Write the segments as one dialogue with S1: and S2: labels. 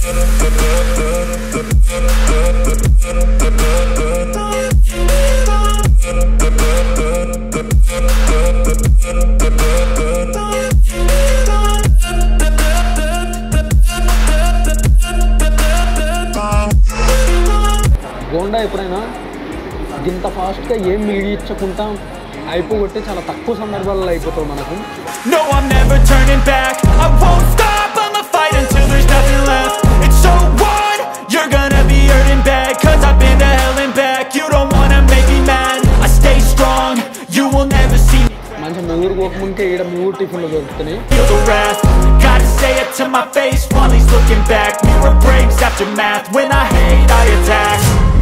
S1: గోండా ఎప్పుడైనా ఇంత ఫాస్ట్గా ఏం మిగిలించకుండా అయిపోగొట్టి చాలా తక్కువ సందర్భాల్లో అయిపోతుంది మనకు
S2: No, I'm never turning back. I won't stop, I'ma fight until there's nothing left. It's so on, you're gonna be hurting bad. Cause I've been to hell and back. You don't wanna make me mad. I stay strong, you will never see me
S1: మంచి మెగురు పోకముందుకే ఈడ మెగురు టిఫిన్లు దొరుకుతున్నాయి
S2: feel the wrath. Gotta say it to my face while he's looking back. Mirror breaks after math. When I hate, I attack.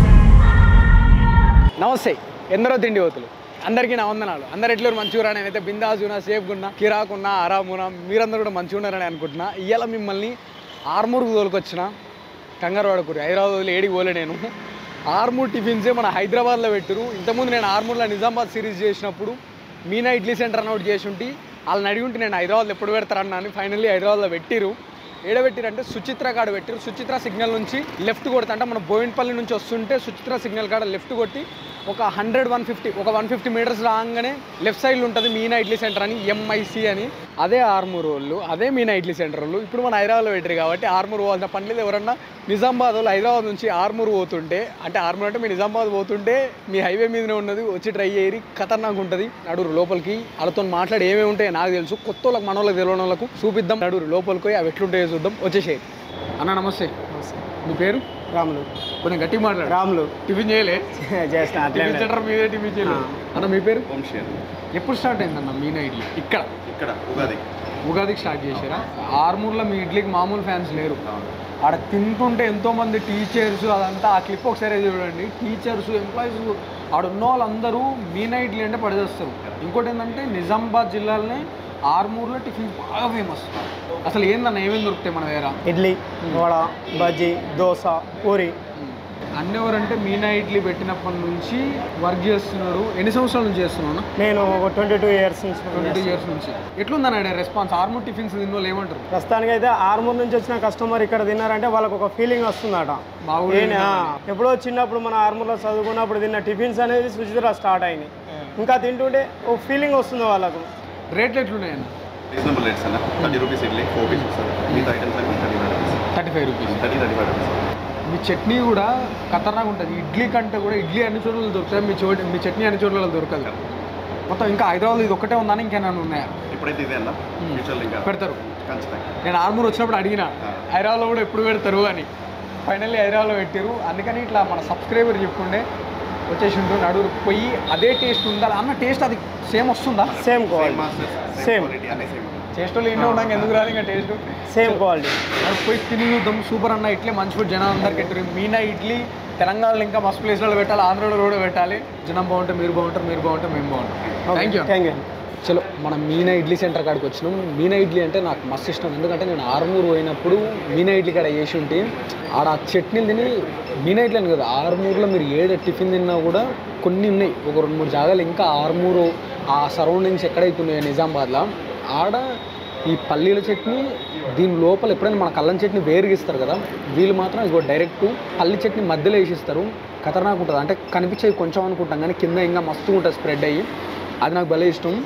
S1: నమస్తే ఎందరో తిండి పోతులు అందరికీ నా వందనాలు అందరు ఎట్లు మంచిగా నేనైతే బిందాజునా సేఫ్గున్నా కిరాకున్నా ఆరామున్నా మీరందరూ కూడా మంచిగా ఉన్నారని అనుకుంటున్నా ఇవాళ మిమ్మల్ని ఆర్మూర్కి తోలుకొచ్చిన కంగారు పడకూరి హైదరాబాద్ వదిలి ఏడికి పోలే నేను ఆర్మూర్ టిఫిన్సే మన హైదరాబాద్లో పెట్టరు ఇంతకుముందు నేను ఆర్మూర్లో నిజామాబాద్ సిరీస్ చేసినప్పుడు మీనా ఇడ్లీ సెంటర్ అని ఒకటి చేసి ఉంటే వాళ్ళని అడిగి ఉంటే నేను హైదరాబాద్లో ఎప్పుడు పెడతారన్నా అని ఫైనల్లీ హైదరాబాద్లో పెట్టిరు ఏడబెట్టిరంటే సుచిత్ర కాడ పెట్టారు సుచిత్ర సిగ్నల్ నుంచి లెఫ్ట్ కొడితే అంటే మన బోయిన్పల్లి నుంచి వస్తుంటే సుచిత్ర సిగ్నల్ కాడ లెఫ్ట్ కొట్టి ఒక హండ్రెడ్ వన్ ఫిఫ్టీ ఒక వన్ ఫిఫ్టీ మీటర్స్ రాగానే లెఫ్ట్ సైడ్లో ఉంటుంది మీనా ఇడ్లీ సెంటర్ అని ఎంఐసి అని అదే ఆర్మూర్ వాళ్ళు అదే మీనా ఇడ్లీ సెంటర్ వాళ్ళు ఇప్పుడు మన హైదరాబాద్లో పెట్టారు కాబట్టి ఆర్మూర్ పోవాల్సిన పని లేదు ఎవరన్నా నిజామాబాద్ వాళ్ళు హైదరాబాద్ నుంచి ఆర్మూర్ పోతుంటే అంటే ఆర్మూర్ అంటే మీ నిజామాబాద్ పోతుంటే మీ హైవే మీదనే ఉన్నది వచ్చి ట్రై చేయరి ఖతర్నాక్ ఉంటుంది నడురు లోపలికి వాళ్ళతో మాట్లాడి ఏమేమి ఉంటాయో నాకు తెలుసు కొత్త వాళ్ళకి మన వాళ్ళకి తెలియని వాళ్ళకు చూపిద్దాం నడురు లోపలికి పోయి అవి ఎట్లుంటాయో చూద్దాం వచ్చేసేయి అన్న నమస్తే మీ పేరు
S3: రాములు
S1: కొంచెం గట్టిగా మాట్లాడు
S3: రాములు
S1: టిఫిన్ చేయలే
S3: చేసిన అట్లే
S1: టిఫిన్ సెంటర్ మీదే టిఫిన్ చేయలేదు అన్న మీ పేరు
S4: వంశీయన్
S1: ఎప్పుడు స్టార్ట్ అయిందన్న మీనా ఇడ్లీ ఇక్కడ
S4: ఇక్కడ ఉగాది
S1: ఉగాదికి స్టార్ట్ చేశారా ఆర్మూర్లో మీ ఇడ్లీకి మామూలు ఫ్యాన్స్ లేరు ఆడ తింటుంటే ఎంతో మంది టీచర్స్ అదంతా ఆ క్లిప్ ఒకసారి చూడండి టీచర్స్ ఎంప్లాయీస్ ఆడ ఉన్న వాళ్ళందరూ మీనా ఇడ్లీ అంటే పడిచేస్తారు ఇంకోటి ఏంటంటే నిజామాబాద్ జిల్లాలోనే ఆర్మూర్లో టిఫిన్ బాగా ఫేమస్ అసలు ఏందన్న ఏమేమి దొరుకుతాయి మన దగ్గర
S3: ఇడ్లీ వడ బజ్జీ దోశ పూరి
S1: అన్ని ఎవరంటే మీనా ఇడ్లీ పెట్టినప్పటి నుంచి వర్క్ చేస్తున్నాడు ఎన్ని సంవత్సరాల నుంచి చేస్తున్నాను
S3: నేను ఒక ట్వంటీ టూ ఇయర్స్ నుంచి
S1: ట్వంటీ టూ ఇయర్స్ నుంచి ఎట్లుందన్న రెస్పాన్స్ ఆర్మూర్ టిఫిన్స్ తిన్న వాళ్ళు ఏమంటారు
S3: ప్రస్తుతానికి అయితే ఆర్మూర్ నుంచి వచ్చిన కస్టమర్ ఇక్కడ తిన్నారంటే వాళ్ళకి ఒక ఫీలింగ్ వస్తుందట
S1: మా ఊరు
S3: ఏంటి, ఆ, ఎప్పుడో చిన్నప్పుడు మన ఆర్మూర్లో చదువుకున్నప్పుడు తిన్న టిఫిన్స్ అనేది సుచిత్ర స్టార్ట్ అయింది ఇంకా తింటుంటే ఒక ఫీలింగ్ వస్తుంది వాళ్ళకు
S1: రేట్లు ఎట్లున్నాయన్న
S4: రీజనబుల్ రేట్స్ అన్న thirty rupees idli four piece వస్తుంది మిగతా ఐటమ్స్ అన్ని thirty five rupees
S1: thirty five rupees
S4: thirty thirty five rupees
S1: మీ చట్నీ కూడా ఖతర్నాక్ ఉంటుంది ఇడ్లీ కంటే కూడా ఇడ్లీ అన్ని చోట్ల దొరుకుతాయి మీ చోటు మీ చట్నీ అన్ని చోట్ల దొరకదు మొత్తం ఇంకా హైదరాబాద్ ఇది ఒక్కటే ఉందని ఇంకేమైనా ఉన్నాయా
S4: ఇప్పుడైతే ఇదే అన్న ఫ్యూచర్లో ఇంకా
S1: పెడతారు
S4: ఖచ్చితంగా
S1: నేను ఆర్మూర్ వచ్చినప్పుడు అడిగిన హైదరాబాద్లో కూడా ఎప్పుడు పెడతారు అని ఫైనల్లీ హైదరాబాద్లో పెట్టారు అందుకని ఇట్లా మన సబ్స్క్రైబర్ చెప్పుకుంటే వచ్చేసి ఉంటుంది నడురు పోయి అదే టేస్ట్ ఉండాలి అన్న టేస్ట్ అది సేమ్ వస్తుందా
S3: same
S4: same
S3: quality
S4: masters
S3: Same.
S4: Quality అన్ని సేమ్
S1: టేస్ట్ వాళ్ళు ఎన్నో ఉన్నాక ఎందుకు రాదు ఇంకా టేస్ట్
S3: సేమ్ క్వాలిటీ
S1: అది పోయి తిని చూద్దాం సూపర్ అన్న ఇట్లే మంచి ఫుడ్ జనాలు అందరికి ఎట్టారు మీనా ఇడ్లీ తెలంగాణలో ఇంకా మస్తు ప్లేస్లలో పెట్టాలి ఆంధ్రాలో కూడా పెట్టాలి జనం బాగుంటే మీరు బాగుంటారు మీరు బాగుంటే మేము బాగుంటాం థ్యాంక్ యూ
S3: థ్యాంక్ యూ
S1: చలో మనం మీనా ఇడ్లీ సెంటర్ కాడికి వచ్చినాం మీనా ఇడ్లీ అంటే నాకు మస్తు ఇష్టం ఎందుకంటే నేను ఆర్మూర్ పోయినప్పుడు మీనా ఇడ్లీ కాడ చేసి ఉంటే ఆడ ఆ చట్నీలు తిని మీనా ఇడ్లీ అని కదా ఆర్మూర్లో మీరు ఏడ టిఫిన్ తిన్నా కూడా కొన్ని ఉన్నాయి ఒక రెండు మూడు జాగాలు ఇంకా ఆర్మూరు ఆ సరౌండింగ్స్ ఎక్కడైతే ఉన్నాయో నిజామాబాద్లో ఆడ ఈ పల్లీల చట్నీ దీని లోపల ఎప్పుడైనా మన కల్లం చట్నీ వేరుగా ఇస్తారు కదా వీళ్ళు మాత్రం ఇగో డైరెక్ట్ పల్లి చట్నీ మధ్యలో వేసిస్తారు ఖతర్నాక్ ఉంటుంది అంటే కనిపించేది కొంచెం అనుకుంటాం కానీ కింద ఇంకా మస్తు ఉంటుంది స్ప్రెడ్ అయ్యి అది నాకు భలే ఇష్టం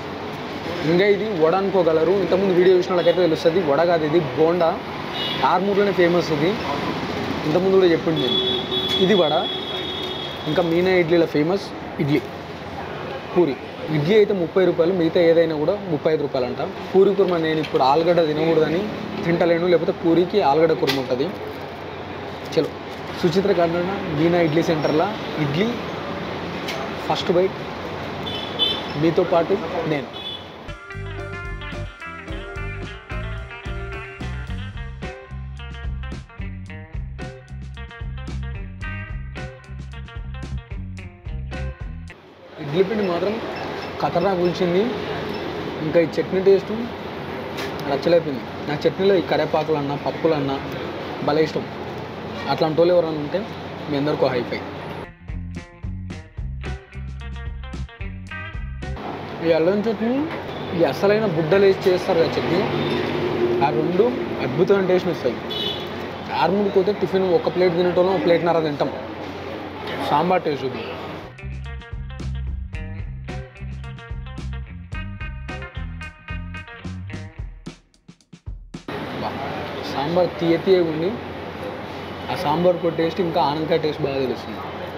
S1: ఇంకా ఇది వడ అనుకోగలరు ఇంతకుముందు వీడియో చూసిన వాళ్ళకైతే తెలుస్తుంది వడ కాదు ఇది బోండా ఆర్మూర్లోనే ఫేమస్ ఇది ఇంతకుముందు కూడా చెప్పింది నేను ఇది వడ ఇంకా మీనా ఇడ్లీలో ఫేమస్ ఇడ్లీ పూరి ఇడ్లీ అయితే ముప్పై రూపాయలు మిగతా ఏదైనా కూడా ముప్పై ఐదు రూపాయలు అంట పూరి కుర్మ నేను ఇప్పుడు ఆలుగడ్డ తినకూడదని తింటలేను లేకపోతే పూరికి ఆలుగడ్డ కుర్మ ఉంటుంది చలో సుచిత్ర గార్డెన్ మీనా ఇడ్లీ సెంటర్లో ఇడ్లీ ఫస్ట్ బైట్ మీతో పాటు నేను ఇడ్లీ పిండి మాత్రం ఖతర్నాక్ కూల్చింది ఇంకా ఈ చట్నీ టేస్ట్ నచ్చలేపింది నా చట్నీలో ఈ కరేపాకులు అన్న పప్పులు అన్న భలే ఇష్టం అట్లాంటి వాళ్ళు ఎవరైనా ఉంటే మీ అందరికీ హైఫై ఈ అల్లం చట్నీ ఈ అసలైన బుడ్డలు వేసి చేస్తారు కదా చట్నీ ఆ రెండు అద్భుతమైన టేస్ట్ ఇస్తాయి ఆర్మూర్కి పోతే టిఫిన్ ఒక ప్లేట్ తినేటోళ్ళం ఒక ప్లేట్నర తింటాం సాంబార్ టేస్ట్ ఉంది బా, సాంబార్ తీయ తీయగా ఉండి ఆ సాంబార్ కూడా టేస్ట్ ఇంకా ఆనంకాయ టేస్ట్ బాగా తెలుస్తుంది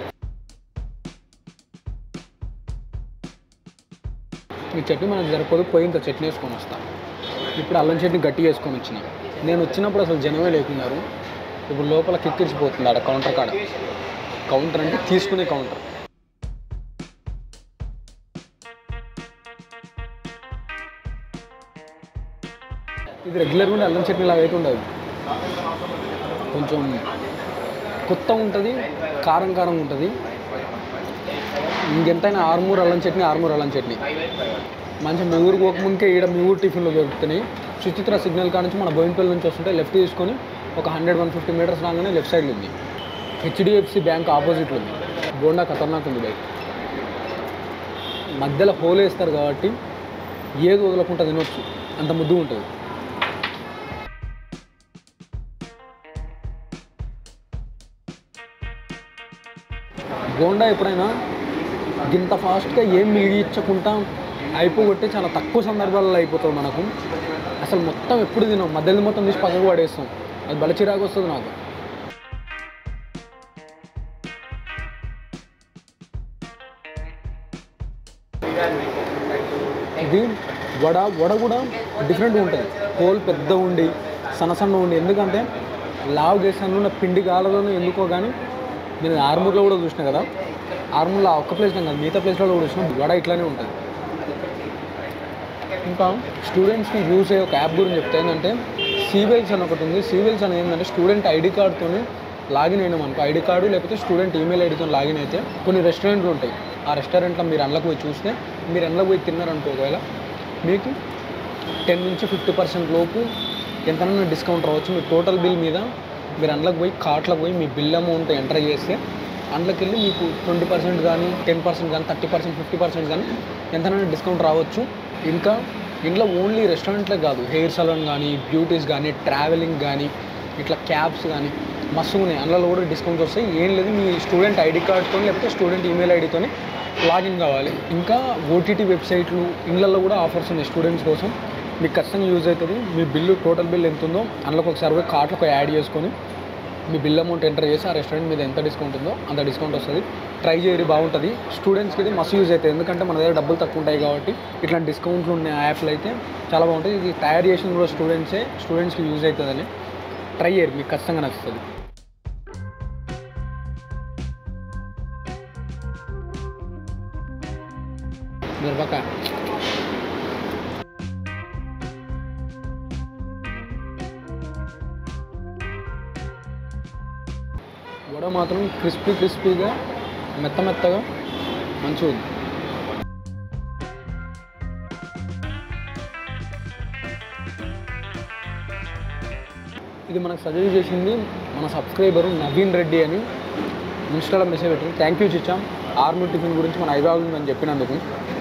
S1: ఈ చట్నీ మనకు సరిపోదు పోయి ఇంత చట్నీ వేసుకొని వస్తా ఇప్పుడు అల్లం చట్నీ గట్టిగా వేసుకొని వచ్చిన నేను వచ్చినప్పుడు అసలు జనమే లేకున్నారు ఇప్పుడు లోపల కిక్కిరిచిపోతుంది ఆడ కౌంటర్ కాడ కౌంటర్ అంటే తీసుకునే కౌంటర్ ఇది రెగ్యులర్గా ఉండే అల్లం చట్నీ లాగా అయితే ఉండదు కొంచెం కొత్త ఉంటుంది కారం కారం ఉంటుంది ఇంకెంతైనా ఆర్మూర్ అల్లం చట్నీ ఆర్మూర్ అల్లం చట్నీ మంచి మీ ఊరు పోకముందుకే ఈడ మీ ఊరు టిఫిన్లో దొరుకుతున్నాయి సుచిత్ర సిగ్నల్ కాడ నుంచి మన బోయినపల్లి నుంచి వస్తుంటే లెఫ్ట్ తీసుకొని ఒక హండ్రెడ్ వన్ ఫిఫ్టీ మీటర్స్ రాగానే లెఫ్ట్ సైడ్లో ఉంది హెచ్డిఎఫ్సి బ్యాంక్ ఆపోజిట్లో ఉంది బోండా ఖతర్నాక్ ఉంది బైక్ మధ్యలో హోల్ వేస్తారు కాబట్టి ఏది వదలకుండా తినొచ్చు అంత ముద్దు ఉంటుంది బోండా ఎప్పుడైనా ఇంత ఫాస్ట్గా ఏం మిగిలించకుండా అయిపోగొట్టి చాలా తక్కువ సందర్భాలలో అయిపోతుంది మనకు అసలు మొత్తం ఎప్పుడు తినాం మధ్యలో మొత్తం తీసి పక్కకు పడేస్తాం అది బల చిరాకు వస్తుంది నాకు ఇది వడ వడ కూడా డిఫరెంట్గా ఉంటుంది హోల్ పెద్ద ఉండి సన్న సన్న ఉండి ఎందుకంటే లావు చేసాను నా పిండి కాలదను ఎందుకో కానీ నేను ఆర్మూర్లో కూడా చూసిన కదా ఆర్మూర్లో ఆ ఒక్క ప్లేస్లో కాదు మిగతా ప్లేస్లో కూడా చూసిన వడ ఇట్లానే ఉంటుంది ఇంకా స్టూడెంట్స్కి యూస్ అయ్యే ఒక యాప్ గురించి చెప్తే ఏంటంటే సీవెల్స్ అని ఒకటి ఉంది సీవెల్స్ అనేది ఏంటంటే స్టూడెంట్ ఐడి కార్డ్తోనే లాగిన్ అయినాం అనుకో ఐడి కార్డు లేకపోతే స్టూడెంట్ ఈమెయిల్ ఐడితో లాగిన్ అయితే కొన్ని రెస్టారెంట్లు ఉంటాయి ఆ రెస్టారెంట్లో మీరు అందులోకి పోయి చూస్తే మీరు అందులోకి పోయి తిన్నారనుకో ఒకవేళ మీకు టెన్ నుంచి ఫిఫ్టీ పర్సెంట్ లోపు ఎంతనన్నా డిస్కౌంట్ రావచ్చు మీ టోటల్ బిల్ మీద మీరు అందులోకి పోయి కార్ట్లోకి పోయి మీ బిల్ అమౌంట్ ఎంటర్ చేస్తే అందులోకి వెళ్ళి మీకు ట్వంటీ పర్సెంట్ కానీ టెన్ పర్సెంట్ కానీ థర్టీ పర్సెంట్ ఫిఫ్టీ పర్సెంట్ కానీ ఎంతనైనా డిస్కౌంట్ రావచ్చు ఇంకా ఇంట్లో ఓన్లీ రెస్టారెంట్లే కాదు హెయిర్ సలూన్ కానీ బ్యూటీస్ కానీ ట్రావెలింగ్ కానీ ఇట్లా క్యాబ్స్ కానీ మస్తు ఉన్నాయి అందులో కూడా డిస్కౌంట్స్ వస్తాయి ఏం లేదు మీ స్టూడెంట్ ఐడి కార్డ్తో లేకపోతే స్టూడెంట్ ఈమెయిల్ ఐడితోనే లాగిన్ కావాలి ఇంకా ఓటీటీ వెబ్సైట్లు ఇళ్ళల్లో కూడా ఆఫర్స్ ఉన్నాయి స్టూడెంట్స్ కోసం మీకు ఖచ్చితంగా యూజ్ అవుతుంది మీ బిల్లు టోటల్ బిల్ ఎంత ఉందో అందులోకి ఒకసారి పోయి కార్ట్లో ఒక యాడ్ చేసుకొని మీ బిల్ అమౌంట్ ఎంటర్ చేసి ఆ రెస్టారెంట్ మీద ఎంత డిస్కౌంట్ ఉందో అంత డిస్కౌంట్ వస్తుంది ట్రై చేయరు బాగుంటుంది స్టూడెంట్స్కి ఇది మస్తు యూజ్ అవుతుంది ఎందుకంటే మన దగ్గర డబ్బులు తక్కువ ఉంటాయి కాబట్టి ఇట్లాంటి డిస్కౌంట్లు ఉన్న యాప్లు అయితే చాలా బాగుంటుంది ఇది తయారు చేసిన కూడా స్టూడెంట్సే స్టూడెంట్స్కి యూజ్ అవుతుందని ట్రై చేయరు మీకు ఖచ్చితంగా నచ్చుతుంది మిరపకాయ వడ మాత్రం క్రిస్పీ క్రిస్పీగా మెత్త మెత్తగా మంచిగా ఉంది ఇది మనకు సజెస్ట్ చేసింది మన సబ్స్క్రైబరు నవీన్ రెడ్డి అని ఇన్స్టాలో మెసేజ్ పెట్టింది థ్యాంక్ యూ చిచ్చాం ఆర్మీ టిఫిన్ గురించి మన ఐబాగ్ ఉందని చెప్పినందుకు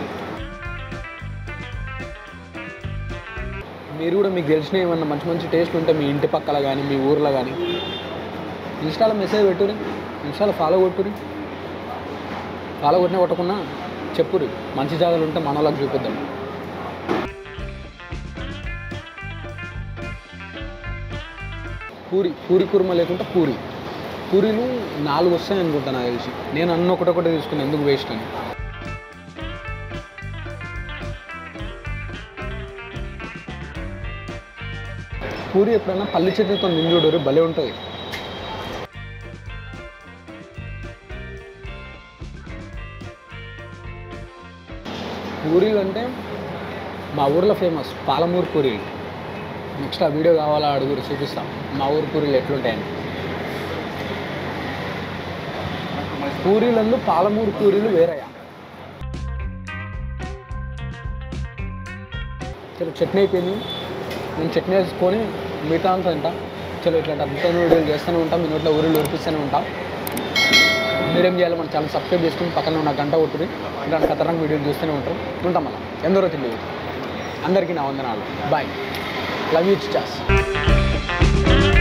S1: మీరు కూడా మీకు తెలిసిన ఏమన్నా మంచి మంచి టేస్ట్ ఉంటే మీ ఇంటి పక్కల కానీ మీ ఊర్లో కానీ ఇన్స్టాలో మెసేజ్ పెట్టురి ఇన్స్టాలో ఫాలో కొట్టురి ఫాలో కొట్టినా కొట్టకున్నా చెప్పురి మంచి జాగాలు ఉంటే మన వాళ్ళకి చూపిద్దాం పూరి పూరి కుర్మ లేకుంటే పూరి పూరీలు నాలుగు వస్తాయి అనుకుంటా నాకు తెలిసి నేను అన్న ఒకటొకటి తీసుకుని ఎందుకు వేస్ట్ అని పూరి ఎప్పుడైనా పల్లి చట్నీతో నింజుడు భలే ఉంటుంది పూరీలు అంటే మా ఊర్లో ఫేమస్ పాలమూరు పూరీలు నెక్స్ట్ ఆ వీడియో కావాలా అడుగురు చూపిస్తాం మా ఊరు పూరీలు ఎట్లుంటాయని పూరీలందు పాలమూరు పూరీలు వేరయ్యా చలో చట్నీ అయిపోయింది నేను చట్నీ వేసుకొని మిగతా అంతా తింటా చలో ఇట్లా అద్భుతమైన వీడియోలు చేస్తూనే ఉంటాం మీ నోట్లో ఊరిలో ఉరిపిస్తూనే ఉంటాం మీరేం చేయాలి మన ఛానల్ సబ్స్క్రైబ్ చేసుకుని పక్కన ఉన్న గంట కొట్టుకుని ఇలాంటి ఖతరంగా వీడియోలు చూస్తూనే ఉంటాం ఉంటాం మళ్ళీ ఎందరో తెలియదు అందరికీ నా వందనాలు బాయ్ లవ్ యూ చాస్